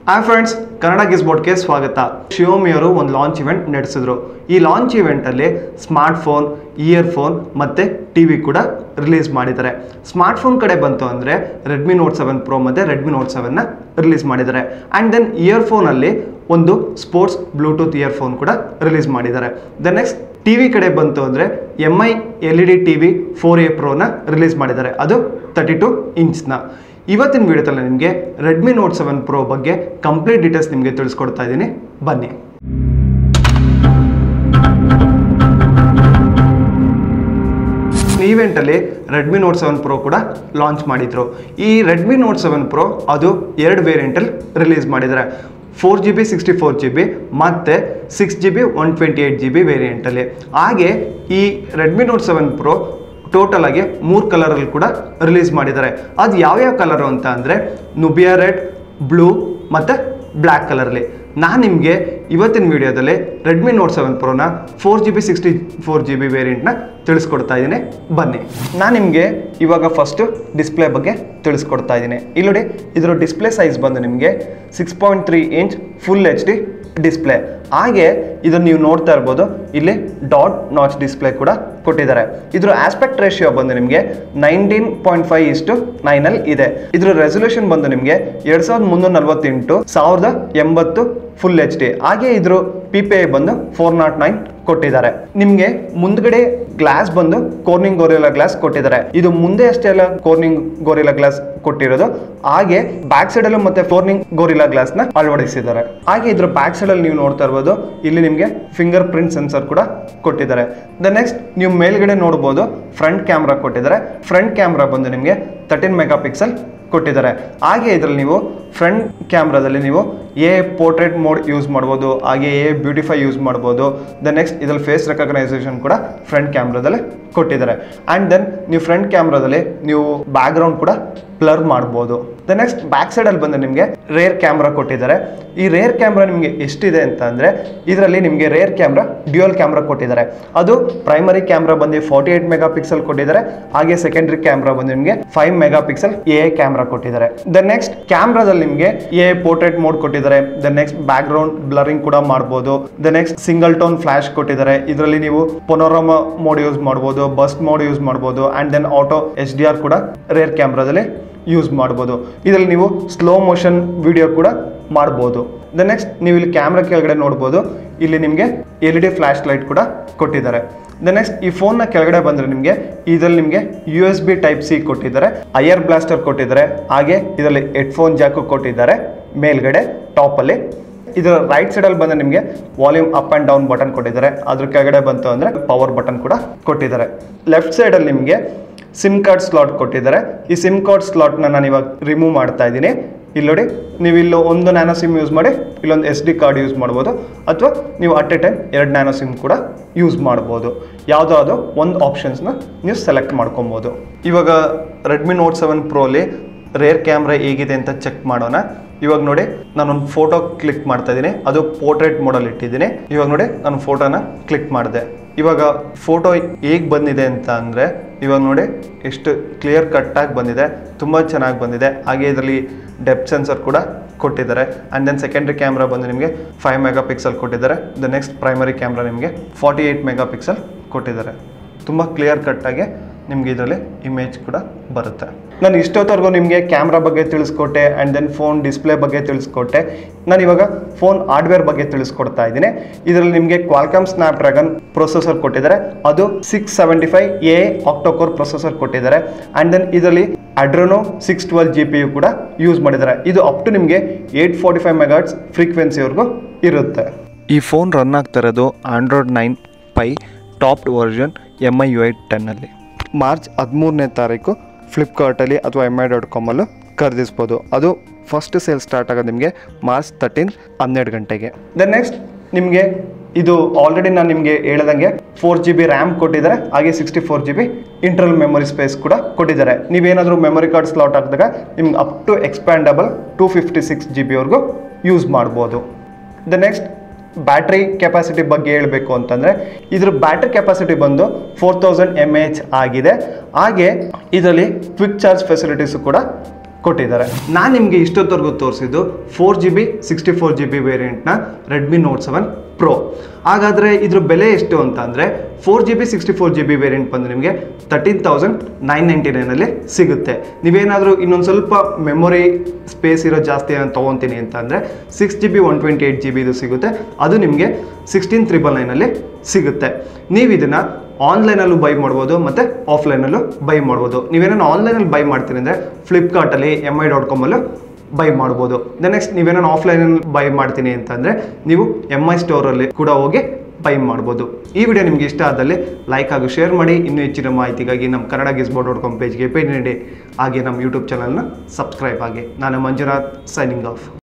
hi friends Kannada ಗಿಸ್ ಬೋರ್ಡ್ಗೆ ಸ್ವಾಗತ ಶಿವಮಿ ಅವರು ಒಂದು ಲಾಂಚ್ ಇವೆಂಟ್ ನಡೆಸಿದ್ರು ಈ ಲಾಂಚ್ ಇವೆಂಟಲ್ಲಿ ಸ್ಮಾರ್ಟ್ ಫೋನ್ ಇಯರ್ ಫೋನ್ ಮತ್ತು ಟಿ ವಿ ಕೂಡ ರಿಲೀಸ್ ಮಾಡಿದ್ದಾರೆ ಸ್ಮಾರ್ಟ್ ಫೋನ್ ಕಡೆ ಬಂತು ಅಂದರೆ ರೆಡ್ಮಿ ನೋಟ್ ಸೆವೆನ್ ಪ್ರೋ ಮತ್ತು ರೆಡ್ಮಿ ನೋಟ್ ಸೆವೆನ್ನ ರಿಲೀಸ್ ಮಾಡಿದ್ದಾರೆ ಆ್ಯಂಡ್ ದೆನ್ ಇಯರ್ ಫೋನಲ್ಲಿ ಒಂದು ಸ್ಪೋರ್ಟ್ಸ್ ಬ್ಲೂಟೂತ್ ಇಯರ್ ಫೋನ್ ಕೂಡ ರಿಲೀಸ್ ಮಾಡಿದ್ದಾರೆ ದ ನೆಕ್ಸ್ಟ್ ಟಿ ವಿ ಕಡೆ ಬಂತು ಅಂದರೆ M I L E D T V four A ಪ್ರೋನ ರಿಲೀಸ್ ಮಾಡಿದ್ದಾರೆ ಅದು ತರ್ಟಿ ಟು ಇಂಚ್ನ ಇವತ್ತಿನ ವಿಡಿಯೋದಲ್ಲಿ ನಿಮಗೆ ರೆಡ್ಮಿ ನೋಟ್ ಸೆವೆನ್ ಪ್ರೋ ಬಗ್ಗೆ ಕಂಪ್ಲೀಟ್ ಡೀಟೇಲ್ಸ್ ನಿಮಗೆ ತಿಳಿಸ್ಕೊಡ್ತಾ ಇದ್ದೀನಿ ಬನ್ನಿ ಈವೆಂಟಲ್ಲಿ ರೆಡ್ಮಿ ನೋಟ್ ಸೆವೆನ್ ಪ್ರೋ ಕೂಡ ಲಾಂಚ್ ಮಾಡಿದ್ರು ಈ ರೆಡ್ಮಿ ನೋಟ್ ಸೆವೆನ್ ಪ್ರೋ ಅದು ಎರಡು ವೇರಿಯಂಟಲ್ಲಿ ರಿಲೀಸ್ ಮಾಡಿದ್ದಾರೆ four G B sixty four G B ಮತ್ತು six G B one twenty eight G B ವೇರಿಯಂಟಲ್ಲಿ ಹಾಗೆ ಈ Redmi Note seven Pro total ಆಗಿ ಮೂರು ಕಲರಲ್ಲಿ ಕೂಡ ರಿಲೀಸ್ ಮಾಡಿದ್ದಾರೆ ಅದು ಯಾವ್ಯಾವ ಕಲರು ಅಂತ ಅಂದರೆ ನುಬಿಯಾ ರೆಡ್ ಬ್ಲೂ ಮತ್ತು ಬ್ಲ್ಯಾಕ್ ಕಲರ್ಲಿ ನಾನು ನಿಮಗೆ ಇವತ್ತಿನ ವಿಡಿಯೋದಲ್ಲಿ ರೆಡ್ಮಿ ನೋಟ್ ಸೆವೆನ್ ಪ್ರೋನ four G B sixty four G B ವೇರಿಯಂಟ್ನ ತಿಳಿಸ್ಕೊಡ್ತಾ ಇದ್ದೀನಿ ಬನ್ನಿ ನಾನು ನಿಮಗೆ ಇವಾಗ ಫಸ್ಟು ಡಿಸ್ಪ್ಲೇ ಬಗ್ಗೆ ತಿಳಿಸ್ಕೊಡ್ತಾ ಇದ್ದೀನಿ ಇಲ್ಲಿ ನೋಡಿ ಇದರ ಡಿಸ್ಪ್ಲೇ ಸೈಜ್ ಬಂದು ನಿಮಗೆ six point three inch full H D display ಹಾಗೆ ಇದನ್ನು ನೀವು ನೋಡ್ತಾ ಇರ್ಬೋದು ಇಲ್ಲಿ ಡಾಟ್ ನಾಚ್ ಡಿಸ್ಪ್ಲೇ ಕೂಡ ಕೊಟ್ಟಿದ್ದಾರೆ ಇದ್ರ ಆಸ್ಪೆಕ್ಟ್ ರೇಷಿಯೋ ಬಂದು ನಿಮಗೆ ನೈನ್ಟೀನ್ ಪಾಯಿಂಟ್ ಫೈವ್ ಇಷ್ಟು ನೈನಲ್ಲಿ ಇದೆ ಇದ್ರ ರೆಸೊಲ್ಯೂಷನ್ ಬಂದು ನಿಮಗೆ ಎರಡು ಸಾವಿರದ ಮುನ್ನೂರ ನಲವತ್ತೆಂಟು ಸಾವಿರದ ಎಂಬತ್ತು ಫುಲ್ ಎಚ್ ಡಿ ಹಾಗೆ ಇದ್ರ ಪಿ ಪಿ ಐ ಬಂದು ಫೋರ್ ನಾಟ್ ನೈನ್ ಕೊಟ್ಟಿದ್ದಾರೆ ನಿಮಗೆ ಮುಂದ್ಗಡೆ ಗ್ಲಾಸ್ ಬಂದು ಕೋರ್ನಿಂಗ್ ಗೋರಿಲ್ಲಾ ಗ್ಲಾಸ್ ಕೊಟ್ಟಿದ್ದಾರೆ ಇದು ಮುಂದೆ ಅಷ್ಟೇ ಅಲ್ಲ ಕೋರ್ನಿಂಗ್ ಗೋರಿಲ್ಲಾ ಗ್ಲಾಸ್ ಕೊಟ್ಟಿರೋದು ಹಾಗೆ ಬ್ಯಾಕ್ ಸೈಡ್ ಅಲ್ಲೂ ಮತ್ತೆ ಕೋರ್ನಿಂಗ್ ಗೋರಿಲ್ಲಾ ಗ್ಲಾಸ್ ನ ಅಳವಡಿಸಿದ್ದಾರೆ ಹಾಗೆ ಇದ್ರ ಬ್ಯಾಕ್ ಸೈಡ್ ಅಲ್ಲಿ ನೀವು ನೋಡ್ತಾ ಇರ್ಬೋದು ಇಲ್ಲಿ ನಿಮಗೆ ಫಿಂಗರ್ ಪ್ರಿಂಟ್ ಸೆನ್ಸರ್ ಕೂಡ ಕೊಟ್ಟಿದ್ದಾರೆ ದ ನೆಕ್ಸ್ಟ್ ನೀವು ಮೇಲ್ಗಡೆ ನೋಡ್ಬೋದು ಫ್ರಂಟ್ ಕ್ಯಾಮ್ರಾ ಕೊಟ್ಟಿದ್ದಾರೆ ಫ್ರಂಟ್ ಕ್ಯಾಮ್ರಾ ಬಂದು ನಿಮಗೆ ತರ್ಟೀನ್ ಮೆಗಾ ಪಿಕ್ಸೆಲ್ ಕೊಟ್ಟಿದ್ದಾರೆ ಹಾಗೆ ಇದರಲ್ಲಿ ನೀವು ಫ್ರಂಟ್ ಕ್ಯಾಮ್ರಾದಲ್ಲಿ ನೀವು ಎ ಪೋರ್ಟ್ರೇಟ್ ಮೋಡ್ ಯೂಸ್ ಮಾಡ್ಬೋದು ಹಾಗೆ ಎ ಬ್ಯೂಟಿಫೈ ಯೂಸ್ ಮಾಡ್ಬೋದು ದ ನೆಕ್ಸ್ಟ್ ಇದರಲ್ಲಿ ಫೇಸ್ ರೆಕಗ್ನೈಸೇಷನ್ ಕೂಡ ಫ್ರಂಟ್ ಕ್ಯಾಮ್ರಾದಲ್ಲಿ ಕೊಟ್ಟಿದ್ದಾರೆ ಆ್ಯಂಡ್ ದೆನ್ ನೀವು ಫ್ರಂಟ್ ಕ್ಯಾಮ್ರಾದಲ್ಲಿ ನೀವು ಬ್ಯಾಕ್ಗ್ರೌಂಡ್ ಕೂಡ ಬ್ಲರ್ ಮಾಡ್ಬೋದು ದ ನೆಕ್ಸ್ಟ್ ಬ್ಯಾಕ್ ಸೈಡಲ್ಲಿ ಬಂದು ನಿಮಗೆ ರೇರ್ ಕ್ಯಾಮ್ರಾ ಕೊಟ್ಟಿದ್ದಾರೆ ಈ ರೇರ್ ಕ್ಯಾಮ್ರಾ ನಿಮಗೆ ಎಷ್ಟಿದೆ ಅಂತ ಅಂದರೆ ಇದರಲ್ಲಿ ನಿಮಗೆ ರೇರ್ ಕ್ಯಾಮ್ರಾ ಡ್ಯೂಯಲ್ ಕ್ಯಾಮ್ರಾ ಕೊಟ್ಟಿದ್ದಾರೆ ಅದು ಪ್ರೈಮರಿ ಕ್ಯಾಮ್ರಾ ಬಂದು ಫಾರ್ಟಿ ಏಟ್ ಮೆಗಾ ಪಿಕ್ಸೆಲ್ ಕೊಟ್ಟಿದ್ದಾರೆ ಹಾಗೆ ಸೆಕೆಂಡರಿ ಕ್ಯಾಮ್ರಾ ಬಂದು ನಿಮಗೆ five megapixel a camera ಕೊಟ್ಟಿದ್ದಾರೆ ದ ನೆಕ್ಸ್ಟ್ ಕ್ಯಾಮ್ರಾದಲ್ಲಿ ನಿಮಗೆ ಎ ಪೋರ್ಟ್ರೇಟ್ ಮೋಡ್ ಕೊಟ್ಟಿದ್ದಾರೆ the next background blurring ಕೂಡ ಮಾಡ್ಬೋದು the next single tone flash ಕೊಟ್ಟಿದ್ದಾರೆ ಇದರಲ್ಲಿ ನೀವು ಪೊನೋರಮ ಮೋಡ್ ಯೂಸ್ ಮಾಡ್ಬೋದು ಬಸ್ಟ್ ಮೋಡ್ ಯೂಸ್ ಮಾಡ್ಬೋದು and then auto H D R ಕೂಡ ರೇರ್ ಕ್ಯಾಮ್ರಾದಲ್ಲಿ ಯೂಸ್ ಮಾಡ್ಬೋದು ಇದರಲ್ಲಿ ನೀವು ಸ್ಲೋ ಮೋಷನ್ ವಿಡಿಯೋ ಕೂಡ ಮಾಡ್ಬೋದು ದ ನೆಕ್ಸ್ಟ್ ನೀವು ಇಲ್ಲಿ ಕ್ಯಾಮ್ರಾ ಕೆಳಗಡೆ ನೋಡ್ಬೋದು ಇಲ್ಲಿ ನಿಮಗೆ L E D flash light ಕೂಡ ಕೊಟ್ಟಿದ್ದಾರೆ ದ ನೆಕ್ಸ್ಟ್ ಈ ಫೋನ್ನ ಕೆಳಗಡೆ ಬಂದರೆ ನಿಮಗೆ ಇದರಲ್ಲಿ ನಿಮಗೆ U S B type C ಕೊಟ್ಟಿದ್ದಾರೆ ಐಯರ್ ಬ್ಲಾಸ್ಟರ್ ಕೊಟ್ಟಿದ್ದಾರೆ ಹಾಗೆ ಇದರಲ್ಲಿ ಹೆಡ್ಫೋನ್ ಜಾಕು ಕೊಟ್ಟಿದ್ದಾರೆ ಮೇಲ್ಗಡೆ ಟಾಪಲ್ಲಿ ಇದರ ರೈಟ್ ಸೈಡಲ್ಲಿ ಬಂದರೆ ನಿಮಗೆ volume up and down button ಕೊಟ್ಟಿದ್ದಾರೆ ಅದ್ರ ಕೆಳಗಡೆ ಬಂತು ಅಂದರೆ ಪವರ್ ಬಟನ್ ಕೂಡ ಕೊಟ್ಟಿದ್ದಾರೆ ಲೆಫ್ಟ್ ಸೈಡಲ್ಲಿ ನಿಮಗೆ ಸಿಮ್ ಕಾರ್ಡ್ ಸ್ಲಾಟ್ ಕೊಟ್ಟಿದ್ದಾರೆ ಈ ಸಿಮ್ ಕಾರ್ಡ್ ಸ್ಲಾಟ್ನ ನಾನು ಇವಾಗ ರಿಮೂವ್ ಮಾಡ್ತಾ ಇದ್ದೀನಿ ಇಲ್ಲಿ ನೋಡಿ ನೀವು ಇಲ್ಲಿ ಒಂದು ನ್ಯಾನೋ ಸಿಮ್ ಯೂಸ್ ಮಾಡಿ ಇಲ್ಲೊಂದು ಎಸ್ ಡಿ ಕಾರ್ಡ್ ಯೂಸ್ ಮಾಡ್ಬೋದು ಅಥವಾ ನೀವು ಅಟ್ ಎ ಟೈಮ್ ಎರಡು ನ್ಯಾನೋ ಸಿಮ್ ಕೂಡ ಯೂಸ್ ಮಾಡ್ಬೋದು ಯಾವುದಾದ್ರು ಒಂದು ಆಪ್ಷನ್ಸ್ನ ನೀವು ಸೆಲೆಕ್ಟ್ ಮಾಡ್ಕೊಬೋದು ಇವಾಗ ರೆಡ್ಮಿ ನೋಟ್ ಸೆವೆನ್ ಪ್ರೋಲಿ ರೇರ್ ಕ್ಯಾಮ್ರಾ ಹೇಗಿದೆ ಅಂತ ಚೆಕ್ ಮಾಡೋಣ ಇವಾಗ ನೋಡಿ ನಾನೊಂದು ಫೋಟೋ ಕ್ಲಿಕ್ ಮಾಡ್ತಾ ಇದ್ದೀನಿ ಅದು ಪೋರ್ಟ್ರೇಟ್ ಮೋಡಲ್ಲಿ ಇಟ್ಟಿದ್ದೀನಿ ಇವಾಗ ನೋಡಿ ನಾನು ಫೋಟೋನ ಕ್ಲಿಕ್ ಮಾಡಿದೆ ಇವಾಗ ಫೋಟೋ ಹೇಗೆ ಬಂದಿದೆ ಅಂತ ಅಂದರೆ ಇವಾಗ ನೋಡಿ ಎಷ್ಟು ಕ್ಲಿಯರ್ ಕಟ್ಟಾಗಿ ಬಂದಿದೆ ತುಂಬ ಚೆನ್ನಾಗಿ ಬಂದಿದೆ ಹಾಗೆ ಇದರಲ್ಲಿ ಡೆಪ್ ಸೆನ್ಸರ್ ಕೂಡ ಕೊಟ್ಟಿದ್ದಾರೆ ಆ್ಯಂಡ್ ದೆನ್ ಸೆಕೆಂಡ್ರಿ ಕ್ಯಾಮ್ರಾ ಬಂದು ನಿಮಗೆ ಫೈವ್ ಮೆಗಾ ಪಿಕ್ಸೆಲ್ ಕೊಟ್ಟಿದ್ದಾರೆ ದ ನೆಕ್ಸ್ಟ್ ಪ್ರೈಮರಿ ಕ್ಯಾಮ್ರಾ ನಿಮಗೆ ಫಾರ್ಟಿ ಏಯ್ಟ್ ಮೆಗಾ ಪಿಕ್ಸೆಲ್ ಕೊಟ್ಟಿದ್ದಾರೆ ತುಂಬ ಕ್ಲಿಯರ್ ಕಟ್ಟಾಗಿ ನಿಮಗೆ ಇದರಲ್ಲಿ ಇಮೇಜ್ ಕೂಡ ಬರುತ್ತೆ ನಾನು ಇಷ್ಟೊತ್ತವರೆಗೂ ನಿಮಗೆ ಕ್ಯಾಮ್ರಾ ಬಗ್ಗೆ ತಿಳಿಸ್ಕೊಟ್ಟೆ ಆ್ಯಂಡ್ ದೆನ್ ಫೋನ್ ಡಿಸ್ಪ್ಲೇ ಬಗ್ಗೆ ತಿಳಿಸ್ಕೊಟ್ಟೆ ನಾನು ಇವಾಗ ಫೋನ್ ಹಾರ್ಡ್ವೇರ್ ಬಗ್ಗೆ ತಿಳಿಸ್ಕೊಡ್ತಾ ಇದ್ದೀನಿ ಇದರಲ್ಲಿ ನಿಮಗೆ ಕ್ವಾಲ್ಕಮ್ ಸ್ನ್ಯಾಪ್ ಡ್ರ್ಯಾಗನ್ ಪ್ರೊಸೆಸರ್ ಕೊಟ್ಟಿದ್ದಾರೆ ಅದು six seventy five a octa core processor ಕೊಟ್ಟಿದ್ದಾರೆ ಆ್ಯಂಡ್ ದೆನ್ ಇದರಲ್ಲಿ Adreno six twelve G P U ಕೂಡ ಯೂಸ್ ಮಾಡಿದ್ದಾರೆ ಇದು ಅಪ್ ಟು ನಿಮಗೆ ಏಯ್ಟ್ ಫಾರ್ಟಿ ಫೈವ್ ಮೆಗಾಟ್ಸ್ ಫ್ರೀಕ್ವೆನ್ಸಿವರೆಗೂ ಇರುತ್ತೆ ಈ ಫೋನ್ ರನ್ ಆಗ್ತಾ ಇರೋದು Android nine Pie top version M I U I ಟೆನ್ನಲ್ಲಿ ಮಾರ್ಚ್ ಹದಿಮೂರನೇ ತಾರೀಕು ಫ್ಲಿಪ್ಕಾರ್ಟಲ್ಲಿ ಅಥವಾ ಎಮ್ ಐ ಡಾಟ್ ಕಾಮಲ್ಲೂ ಖರೀದಿಸ್ಬೋದು ಅದು ಫಸ್ಟ್ ಸೇಲ್ ಸ್ಟಾರ್ಟ್ ಆಗೋದು ನಿಮಗೆ ಮಾರ್ಚ್ ತರ್ಟೀನ್ ಹನ್ನೆರಡು ಗಂಟೆಗೆ ದೆನ್ ನೆಕ್ಸ್ಟ್ ನಿಮಗೆ ಇದು ಆಲ್ರೆಡಿ ನಾನು ನಿಮಗೆ ಹೇಳ್ದಂಗೆ ಫೋರ್ ಜಿ ಬಿ ರ್ಯಾಮ್ ಕೊಟ್ಟಿದ್ದಾರೆ ಹಾಗೆ sixty four G B internal memory space ಕೂಡ ಕೊಟ್ಟಿದ್ದಾರೆ ನೀವೇನಾದರೂ ಮೆಮೊರಿ ಕಾರ್ಡ್ ಸ್ಲಾಟ್ ಹಾಕಿದಾಗ ನಿಮ್ಗೆ up to expandable two fifty six G ಬಿವರೆಗೂ ಯೂಸ್ ಮಾಡ್ಬೋದು ದ ನೆಕ್ಸ್ಟ್ ಬ್ಯಾಟ್ರಿ ಕೆಪಾಸಿಟಿ ಬಗ್ಗೆ ಹೇಳಬೇಕು ಅಂತಂದರೆ ಇದ್ರ ಬ್ಯಾಟ್ರಿ ಕೆಪಾಸಿಟಿ ಬಂದು ಫೋರ್ ತೌಸಂಡ್ ಎಮ್ ಎಚ್ ಆಗಿದೆ ಹಾಗೆ ಇದರಲ್ಲಿ ಕ್ವಿಕ್ ಚಾರ್ಜ್ ಫೆಸಿಲಿಟೀಸು ಕೂಡ ಕೊಟ್ಟಿದ್ದಾರೆ ನಾನು ನಿಮಗೆ ಇಷ್ಟೊತ್ತವರೆಗೂ ತೋರಿಸಿದ್ದು four G B sixty four G B ವೇರಿಯಂಟ್ನ ರೆಡ್ಮಿ ನೋಟ್ ಸೆವೆನ್ ಪ್ರೋ ಹಾಗಾದರೆ ಇದ್ರ ಬೆಲೆ ಎಷ್ಟು ಅಂತ ಅಂದರೆ four G B sixty four G B variant ಬಂದು ನಿಮಗೆ ತರ್ಟೀನ್ ತೌಸಂಡ್ ನೈನ್ ನೈಂಟಿ ನೈನಲ್ಲಿ ಸಿಗುತ್ತೆ ನೀವೇನಾದರೂ ಇನ್ನೊಂದು ಸ್ವಲ್ಪ ಮೆಮೊರಿ ಸ್ಪೇಸ್ ಇರೋ ಜಾಸ್ತಿ ನಾನು ತೊಗೊತೀನಿ ಅಂತ ಅಂದರೆ six G B one twenty eight G ಬಿದು ಸಿಗುತ್ತೆ ಅದು ನಿಮಗೆ ಸಿಕ್ಸ್ಟೀನ್ ತ್ರಿಬಲ್ ನೈನಲ್ಲಿ ಸಿಗುತ್ತೆ ನೀವು ಇದನ್ನು ಆನ್ಲೈನಲ್ಲೂ ಬೈ ಮಾಡ್ಬೋದು ಮತ್ತು ಆಫ್ಲೈನಲ್ಲೂ ಬೈ ಮಾಡ್ಬೋದು ನೀವೇನೋ ಆನ್ಲೈನಲ್ಲಿ ಬೈ ಮಾಡ್ತೀನಿ ಅಂದರೆ ಫ್ಲಿಪ್ಕಾರ್ಟಲ್ಲಿ ಎಮ್ ಐ ಡಾಟ್ ಕಾಮಲ್ಲೂ ಬೈ ಮಾಡ್ಬೋದು ದ ನೆಕ್ಸ್ಟ್ ನೀವೇನೋ ಆಫ್ಲೈನಲ್ಲಿ ಬೈ ಮಾಡ್ತೀನಿ ಅಂತಂದರೆ ನೀವು ಎಮ್ ಐ ಸ್ಟೋರಲ್ಲಿ ಕೂಡ ಹೋಗಿ ಬೈ ಮಾಡ್ಬೋದು ಈ ವಿಡಿಯೋ ನಿಮಗೆ ಇಷ್ಟ ಆದಲ್ಲಿ ಲೈಕ್ ಹಾಗೂ ಶೇರ್ ಮಾಡಿ ಇನ್ನೂ ಹೆಚ್ಚಿನ ಮಾಹಿತಿಗಾಗಿ ನಮ್ಮ ಕನ್ನಡ ಗಿಸ್ಬೋರ್ಡ್ ಡಾಟ್ ಕಾಮ್ ಪೇಜ್ಗೆ ಭೇಟಿ ನೀಡಿ ಹಾಗೆ ನಮ್ಮ ಯೂಟ್ಯೂಬ್ ಚಾನಲ್ನ ಸಬ್ಸ್ಕ್ರೈಬ್ ಆಗಿ ನಾನು ಮಂಜುನಾಥ್ ಸೈನಿಂಗ್ ಆಫ್